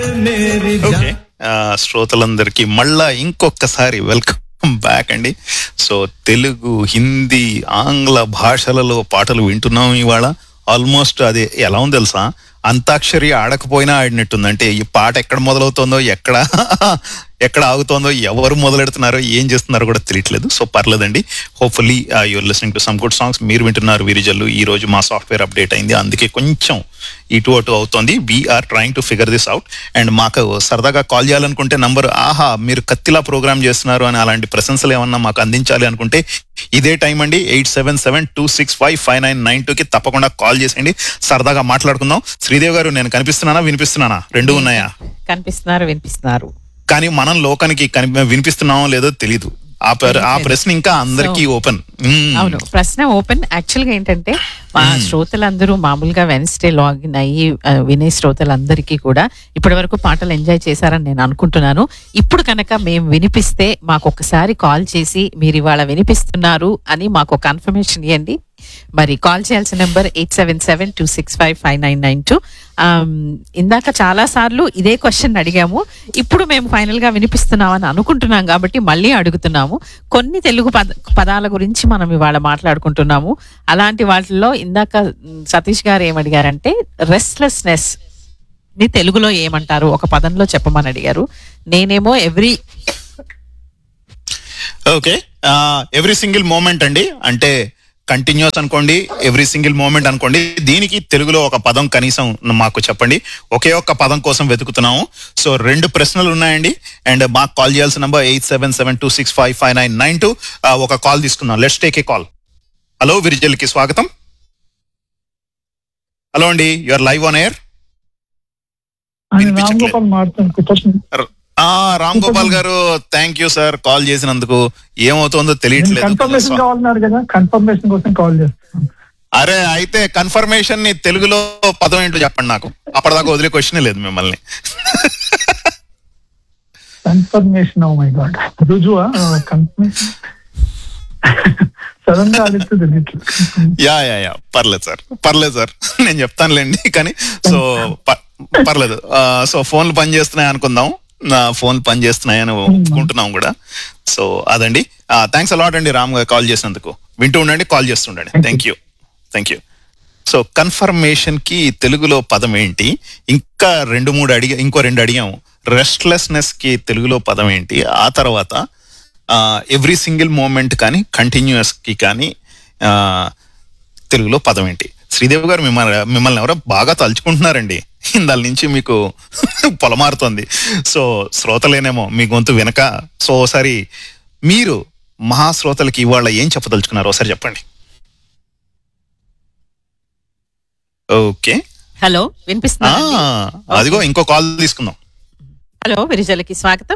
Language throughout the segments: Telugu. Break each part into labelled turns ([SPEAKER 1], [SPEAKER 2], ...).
[SPEAKER 1] ఓకే ఆ, శ్రోతలందరికీ మళ్ళా ఇంకొకసారి వెల్కమ్ బ్యాక్ అండి సో తెలుగు హిందీ ఆంగ్ల భాషలలో పాటలు వింటున్నాం ఇవాళ ఆల్మోస్ట్ అది ఎలా ఉంది తెలుసా అంతాక్షరి ఆడకపోయినా ఆడినట్టుంది అంటే ఈ పాట ఎక్కడ మొదలవుతుందో ఎక్కడ ఎక్కడ ఆగుతోందో ఎవరు మొదలెడుతున్నారో ఏం చేస్తున్నారో కూడా తెలియట్లేదు సో పర్లేదండి hopefully you're listening to some good songs మీరు వింటున్నారు విరిజల్లు ఈ రోజు మా సాఫ్ట్వేర్ అప్డేట్ అయింది అందుకే కొంచెం ఇటు అటు అవుతోంది we're trying to figure this out and మాకు సరదాగా కాల్ చేయాలనుకుంటే నంబర్ ఆహా మీరు కత్తిలా ప్రోగ్రామ్ చేస్తున్నారు అని అలాంటి ప్రశంసలు ఏమన్నా మాకు అందించాలి అనుకుంటే ఇదే టైం అండి eight seven seven two six five five nine nine టూకి తప్పకుండా కాల్ చేసేయండి సరదాగా మాట్లాడుకుందాం శ్రీదేవి గారు నేను కనిపిస్తున్నానా వినిపిస్తున్నానా రెండు ఉన్నాయా
[SPEAKER 2] కనిపిస్తున్నారు వినిపిస్తున్నారు
[SPEAKER 1] కానీ మనం లోకానికి కని వినిపిస్తున్నామో లేదో తెలీదు ఆ ప్ర- ఆ ప్రశ్న ఇంకా అందరికీ ఓపెన్
[SPEAKER 2] అవును ప్రశ్న ఓపెన్ యాక్చువల్ గా ఏంటంటే మా శ్రోతలందరూ మామూలుగా వెన్స్డే లాగిన్ అయ్యి ఆ, వినే శ్రోతలందరికీ కూడా ఇప్పటి వరకు పాటలు ఎంజాయ్ చేశారని నేను అనుకుంటున్నాను ఇప్పుడు కనుక మేము వినిపిస్తే మాకు ఒకసారి కాల్ చేసి మీరు ఇవాళ వినిపిస్తున్నారు అని మాకు కన్ఫర్మేషన్ ఇవ్వండి మరి కాల్ చేయాల్సిన number eight seven seven two six five five nine nine two ఇందాక చాలా సార్లు ఇదే క్వశ్చన్ అడిగాము ఇప్పుడు మేము ఫైనల్ గా వినిపిస్తున్నామని అనుకుంటున్నాం కాబట్టి మళ్ళీ అడుగుతున్నాము కొన్ని తెలుగు పద పదాల గురించి మనం ఇవాళ మాట్లాడుకుంటున్నాము అలాంటి వాటిల్లో ఇందాక మ్, సతీష్ గారు ఏమడిగారంటే రెస్ట్లెస్నెస్ ని తెలుగులో ఏమంటారు ఒక పదంలో చెప్పమని అడిగారు నేనేమో every
[SPEAKER 1] okay every single moment అండి అంటే కంటిన్యూస్ అనుకోండి ఎవ్రీ సింగిల్ మూమెంట్ అనుకోండి దీనికి తెలుగులో ఒక పదం కనీసం మాకు చెప్పండి ఒకే ఒక్క పదం కోసం వెతుకుతున్నాము సో రెండు ప్రశ్నలు ఉన్నాయండి అండ్ మాకు కాల్ చేయాల్సిన number eight seven seven two six five five nine nine two ఒక కాల్ తీసుకుందాం let's take a call hello విరిజల్కి స్వాగతం హలో అండి యువర్ లైవ్ ఆన్ ఎయిర్
[SPEAKER 3] ఆయన
[SPEAKER 1] వినిపించట్లేదు.
[SPEAKER 3] రామ్ గోపాల్ మాట్లాడుతాను కృతజ్ఞ
[SPEAKER 1] రామ్ గోపాల్ గారు థ్యాంక్ యూ సార్ కాల్ చేసినందుకు ఏమవుతుందో
[SPEAKER 3] కన్ఫర్మేషన్
[SPEAKER 1] తెలియట్లేదు
[SPEAKER 3] కావాలన్నారు కదా కన్ఫర్మేషన్ కోసం కాల్ చేస్తాను
[SPEAKER 1] అరే అయితే కన్ఫర్మేషన్ ని తెలుగులో పదం ఏంటో చెప్పండి నాకు అప్పటిదాకా వదిలే క్వశ్చన్ లేదు మిమ్మల్ని
[SPEAKER 3] కన్ఫర్మేషన్ ఓ మై గాడ్ రుజువా కన్ఫర్మేషన్ సడన్ గా అడిగితే తెలియట్లేదు
[SPEAKER 1] యా యా యా పర్లేదు సార్ పర్లేదు సార్ నేను చెప్తానులేండి కానీ సో ప- పర్లేదు సో ఫోన్లు పని చేస్తున్నాయి అనుకుందాం నా ఫోన్ పని చేస్తున్నాయని ఒప్పుకుంటున్నాం కూడా సో అదండి థ్యాంక్స్ అలాట్ అండి రామ్ గారు కాల్ చేసినందుకు వింటూ ఉండండి కాల్ చేస్తుండండి thank you thank you so confirmation కి తెలుగులో పదం ఏంటి ఇంకా రెండు మూడు అడిగా ఇంకో రెండు అడిగాము రెస్ట్లెస్నెస్ కి తెలుగులో పదం ఏంటి ఆ తర్వాత ఎవ్రీ సింగిల్ మూమెంట్ కానీ కంటిన్యూస్ కి కానీ ఆ, తెలుగులో పదం ఏంటి శ్రీదేవి గారు మిమ్మల్ని మిమ్మల్ని ఎవరో బాగా తలుచుకుంటున్నారండి ఇందాల నుంచి మీకు పొలమారుతోంది సో శ్రోతలేనేమో మీ గొంతు వెనక సో ఒకసారి మీరు మహాశ్రోతలకి ఇవాళ ఏం చెప్పదలుచుకున్నారు ఒకసారి చెప్పండి ఓకే
[SPEAKER 2] హలో వినిపిస్తున్నా
[SPEAKER 1] ఆ, అదిగో ఇంకో కాల్ తీసుకుందాం
[SPEAKER 2] హలో విరిజలకి స్వాగతం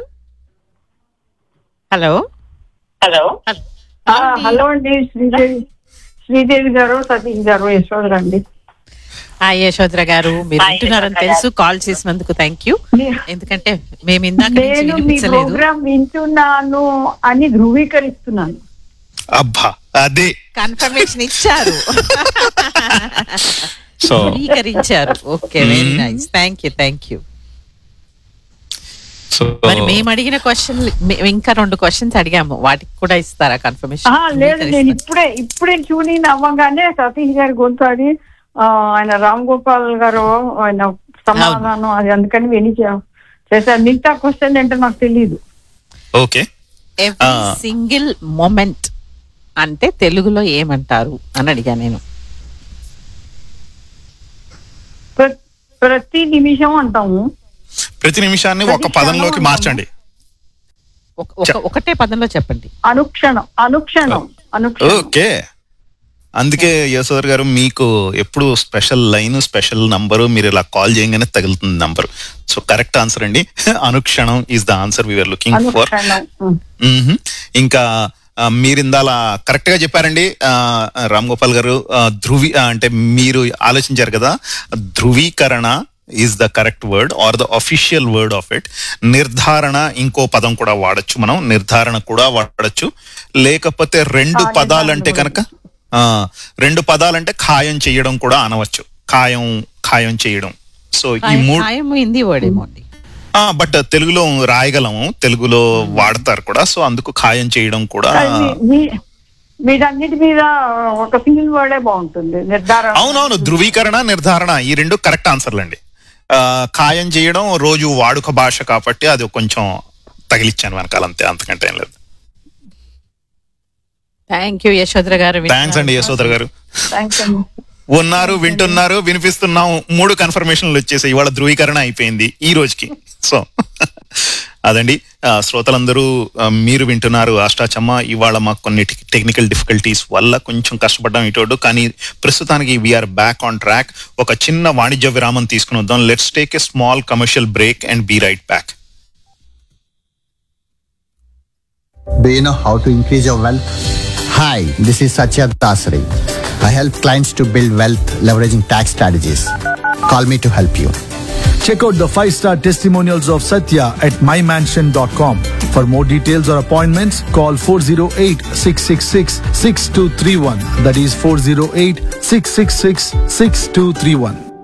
[SPEAKER 2] హలో
[SPEAKER 4] హలో
[SPEAKER 2] హలో.
[SPEAKER 4] ఆ, హలో అండి శ్రీదేవి శ్రీదేవి గారు సతీష్ గారు యశోద్ అండి
[SPEAKER 2] హాయ్ యశోద్ర గారు మీరు
[SPEAKER 4] హాయ్
[SPEAKER 2] వింటున్నారని
[SPEAKER 4] యశోద్ర
[SPEAKER 2] తెలుసు కాల్ చేసినందుకు థ్యాంక్ యూ ఎందుకంటే మేము ఇందాక నుంచి
[SPEAKER 4] నేను మీ
[SPEAKER 2] వినిపించలేదు
[SPEAKER 4] ప్రోగ్రామ్ వింటున్నాను అని ధృవీకరిస్తున్నాను
[SPEAKER 1] అబ్బా అదే
[SPEAKER 2] కన్ఫర్మేషన్ ఇచ్చారు
[SPEAKER 1] సో
[SPEAKER 2] ధృవీకరించారు okay very
[SPEAKER 1] Hmm.
[SPEAKER 2] Nice thank you thank you
[SPEAKER 1] so
[SPEAKER 2] మరి మేము అడిగిన క్వశ్చన్ ఇంకా రెండు క్వశ్చన్స్ అడిగాము వాటికి కూడా ఇస్తారా
[SPEAKER 4] ఆ,
[SPEAKER 2] కన్ఫర్మేషన్
[SPEAKER 4] లేదు నేను ఇప్పుడే ఇప్పుడే ట్యూనింగ్ అవ్వగానే సతీష్ గారి గొంతు అది ఆ, ఆయన రామ్ గోపాల్ గారు ఆయన సమాధానం అది అందుకని విని చే- చేశారు మిగతా క్వశ్చన్ ఏంటో నాకు తెలియదు
[SPEAKER 1] okay
[SPEAKER 2] every
[SPEAKER 1] Ah.
[SPEAKER 2] Single moment అంటే తెలుగులో ఏమంటారు అని అడిగా నేను
[SPEAKER 4] ప్ర- ప్రతి నిమిషం అంటాము
[SPEAKER 1] ప్రతి నిమిషాన్ని ఒక
[SPEAKER 4] ప్రతి
[SPEAKER 1] పదంలోకి
[SPEAKER 4] క్షణం
[SPEAKER 1] మార్చండి
[SPEAKER 2] ఒక- ఒక- ఒకటే పదంలో చెప్పండి
[SPEAKER 4] అనుక్షణం అనుక్షణం అనుక్షణం
[SPEAKER 1] ఓకే అందుకే యశోదర్ గారు మీకు ఎప్పుడు స్పెషల్ లైన్ స్పెషల్ నంబరు మీరు ఇలా కాల్ చేయగానే తగులుతుంది నంబర్ సో కరెక్ట్ ఆన్సర్ అండి అనుక్షణం is the answer we're looking for
[SPEAKER 4] అనుక్షణం ఉం.
[SPEAKER 1] మ్మ్. ఇంకా ఆ, మీరు ఇందాల కరెక్ట్ గా చెప్పారండి ఆ, రామ్ గోపాల్ గారు ఆ, ధృవి ఆ, అంటే మీరు ఆలోచించారు కదా ధృవీకరణ is the correct word or the official word of it నిర్ధారణ ఇంకో పదం కూడా వాడచ్చు మనం నిర్ధారణ కూడా వాడచ్చు లేకపోతే రెండు
[SPEAKER 4] ఆ,
[SPEAKER 1] పదాలంటే
[SPEAKER 4] నిర్ధారణ
[SPEAKER 1] కనుక ఆ, రెండు పదాలంటే ఖాయం చేయడం కూడా అనవచ్చు ఖాయం ఖాయం చేయడం సో ఈ
[SPEAKER 2] ఖాయం-
[SPEAKER 1] మూడు
[SPEAKER 2] ఖాయం హిందీ వర్డ్ ఏమో అండి
[SPEAKER 1] బట్ తెలుగులో రాయగలము తెలుగులో వాడతారు కూడా సో అందుకు ఖాయం చేయడం కూడా
[SPEAKER 4] కానీ మీ- మీరన్నిటి మీద ఒక సింగిల్ వర్డే బాగుంటుంది నిర్ధారణ
[SPEAKER 1] అవునవును ధృవీకరణ నిర్ధారణ ఈ రెండు కరెక్ట్ ఆన్సర్లండి ఆ, ఖాయం చేయడం రోజు వాడుక భాష కాబట్టి అది కొంచెం తగిలిచ్చాను వెనకాల అంతే అంతకంటే ఏం లేదు
[SPEAKER 2] థ్యాంక్ యూ యశోధర గారు
[SPEAKER 1] థ్యాంక్స్ అండి యశోధర్ గారు
[SPEAKER 4] థ్యాంక్స్ అండి
[SPEAKER 1] ఉన్నారు వింటున్నారు వినిపిస్తున్నాం మూడు కన్ఫర్మేషన్లు వచ్చేసాయి ఇవాళ ధృవీకరణ అయిపోయింది ఈ రోజుకి సో అదండి ఆ, శ్రోతలందరూ ఆ, మీరు వింటున్నారు అష్టాచమ్మ ఇవాళ మాకు కొన్ని టెక్నికల్ డిఫికల్టీస్ వల్ల కొంచెం కష్టపడ్డాం ఇటు కానీ ప్రస్తుతానికి వీఆర్ బ్యాక్ ఆన్ ట్రాక్ ఒక చిన్న వాణిజ్య విరామం తీసుకుని వద్దాం let's take a small commercial break and be right back
[SPEAKER 5] Do you know how to increase your wealth? Hi, this is Satya Dasari. I help clients to build wealth leveraging tax strategies. Call me to help you.
[SPEAKER 6] Check out the five star testimonials of Satya at mymansion.com. For more details or appointments, call 408 666 6231. That is 408 666 6231.